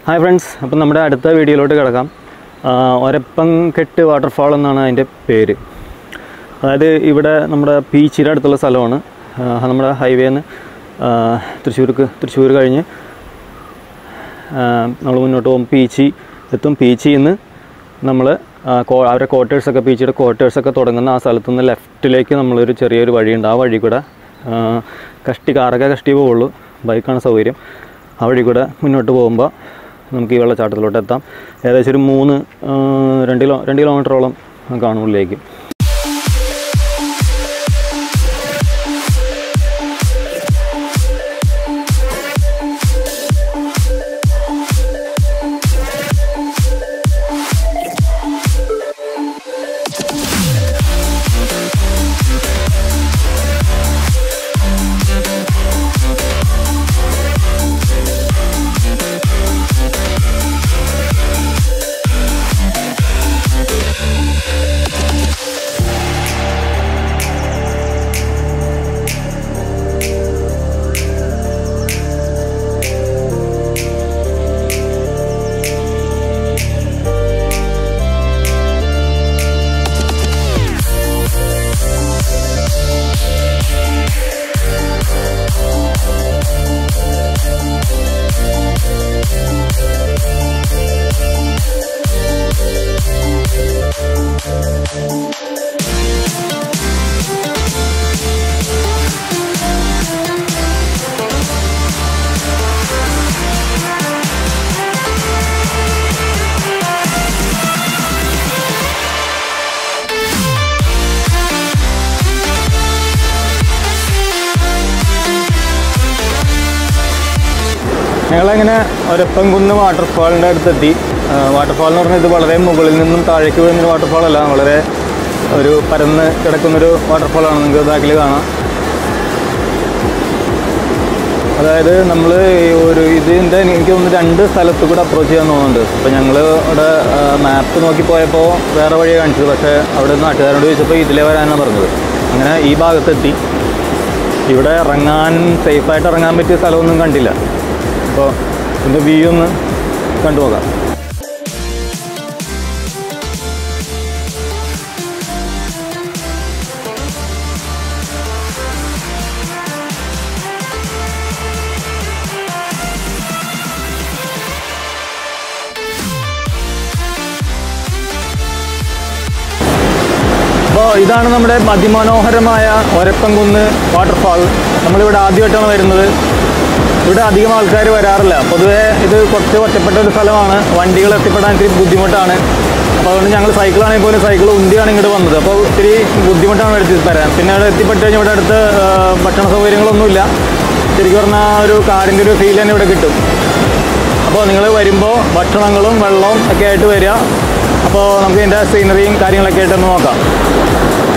hi friends അപ്പം നമ്മുടെ അടുത്ത വീഡിയോയിലോട്ട് കിടക്കാം ആ, ഒരപ്പം കെട്ട് വാട്ടർഫാൾ എന്നാണ് അതിൻ്റെ പേര് അതായത് ഇവിടെ നമ്മുടെ പീച്ചിയുടെ അടുത്തുള്ള സ്ഥലമാണ് ആ, നമ്മുടെ ഹൈവേന്ന് തൃശ്ശൂർക്ക് തൃശ്ശൂർ കഴിഞ്ഞ് നമ്മൾ മുന്നോട്ട് പോകും പീച്ചി എത്തും പീച്ചിയിൽ നിന്ന് നമ്മൾ അവരുടെ ക്വാർട്ടേഴ്സൊക്കെ പീച്ചിയുടെ ക്വാർട്ടേഴ്സൊക്കെ തുടങ്ങുന്ന ആ സ്ഥലത്തു നിന്ന് ലെഫ്റ്റിലേക്ക് നമ്മളൊരു ചെറിയൊരു വഴിയുണ്ട് ആ വഴി കൂടെ ആ, കഷ്ടി കാറൊക്കെ കഷ്ടി പോവുള്ളൂ ബൈക്കാണ് സൗകര്യം ആ വഴി കൂടെ മുന്നോട്ട് പോകുമ്പോൾ നമുക്ക് ഈ വെള്ളച്ചാട്ടത്തിലോട്ട് എത്താം ഏകദേശം ഒരു മൂന്ന് ആ, രണ്ട് കിലോ രണ്ട് കിലോമീറ്ററോളം കാണും ഉള്ളിലേക്ക് ഞങ്ങളങ്ങനെ ഒരപ്പംകുന്ന് വാട്ടർഫാളിൻ്റെ അടുത്തെത്തി വാട്ടർഫാൾ എന്ന് പറഞ്ഞാൽ ഇത് വളരെ മുകളിൽ നിന്നും താഴേക്ക് വീഴുന്നൊരു വാട്ടർഫാൾ അല്ല വളരെ ഒരു പരന്ന് കിടക്കുന്നൊരു വാട്ടർഫാളാണ് നിങ്ങൾക്ക് ബാക്കിൽ കാണാം അതായത് നമ്മൾ ഒരു ഇതിൻ്റെ എനിക്ക് തോന്നുന്നു രണ്ട് സ്ഥലത്ത് കൂടെ അപ്രോച്ച് ചെയ്യാൻ തോന്നുന്നുണ്ട് അപ്പോൾ ഞങ്ങൾ അവിടെ മാപ്പ് നോക്കി പോയപ്പോൾ വേറെ വഴി കാണിച്ചത് പക്ഷേ അവിടെ നാട്ടുകാരോട് ചോദിച്ചപ്പോൾ ഇതിലേ വരാനാണ് പറഞ്ഞത് അങ്ങനെ ഈ ഭാഗത്തെത്തി ഇവിടെ ഇറങ്ങാൻ സേഫായിട്ട് ഇറങ്ങാൻ പറ്റിയ സ്ഥലമൊന്നും കണ്ടില്ല അപ്പോൾ ഇതിൻ്റെ വ്യൂ ഒന്ന് കണ്ടുപോകാം അപ്പോൾ ഇതാണ് നമ്മുടെ അതിമനോഹരമായ ഒരപ്പംകുന്ന് വാട്ടർഫാൾ നമ്മളിവിടെ ആദ്യമായിട്ടാണ് വരുന്നത് ഇവിടെ അധികം ആൾക്കാർ വരാറില്ല പൊതുവേ ഇത് കുറച്ച് ഒറ്റപ്പെട്ട ഒരു സ്ഥലമാണ് വണ്ടികൾ എത്തിപ്പെടാൻ ഇത്തിരി ബുദ്ധിമുട്ടാണ് അപ്പോൾ അതുകൊണ്ട് ഞങ്ങൾ സൈക്കിളാണെങ്കിൽ പോലും സൈക്കിൾ ഉന്തിയാണ് ഇങ്ങോട്ട് വന്നത് അപ്പോൾ ഇത്തിരി ബുദ്ധിമുട്ടാണ് എടുത്ത് തരാൻ പിന്നെ അവിടെ എത്തിപ്പെട്ട് കഴിഞ്ഞാൽ ഇവിടെ അടുത്ത് ആ, ഭക്ഷണ സൗകര്യങ്ങളൊന്നുമില്ല ശരിക്കും പറഞ്ഞാൽ ഒരു കാടിൻ്റെ ഒരു ഫീൽ തന്നെ ഇവിടെ കിട്ടും അപ്പോൾ നിങ്ങൾ വരുമ്പോൾ ഭക്ഷണങ്ങളും വെള്ളവും ഒക്കെ ആയിട്ട് വരിക അപ്പോൾ നമുക്ക് ഇതിൻ്റെ സീനറിയും കാര്യങ്ങളൊക്കെ ആയിട്ടൊന്ന് നോക്കാം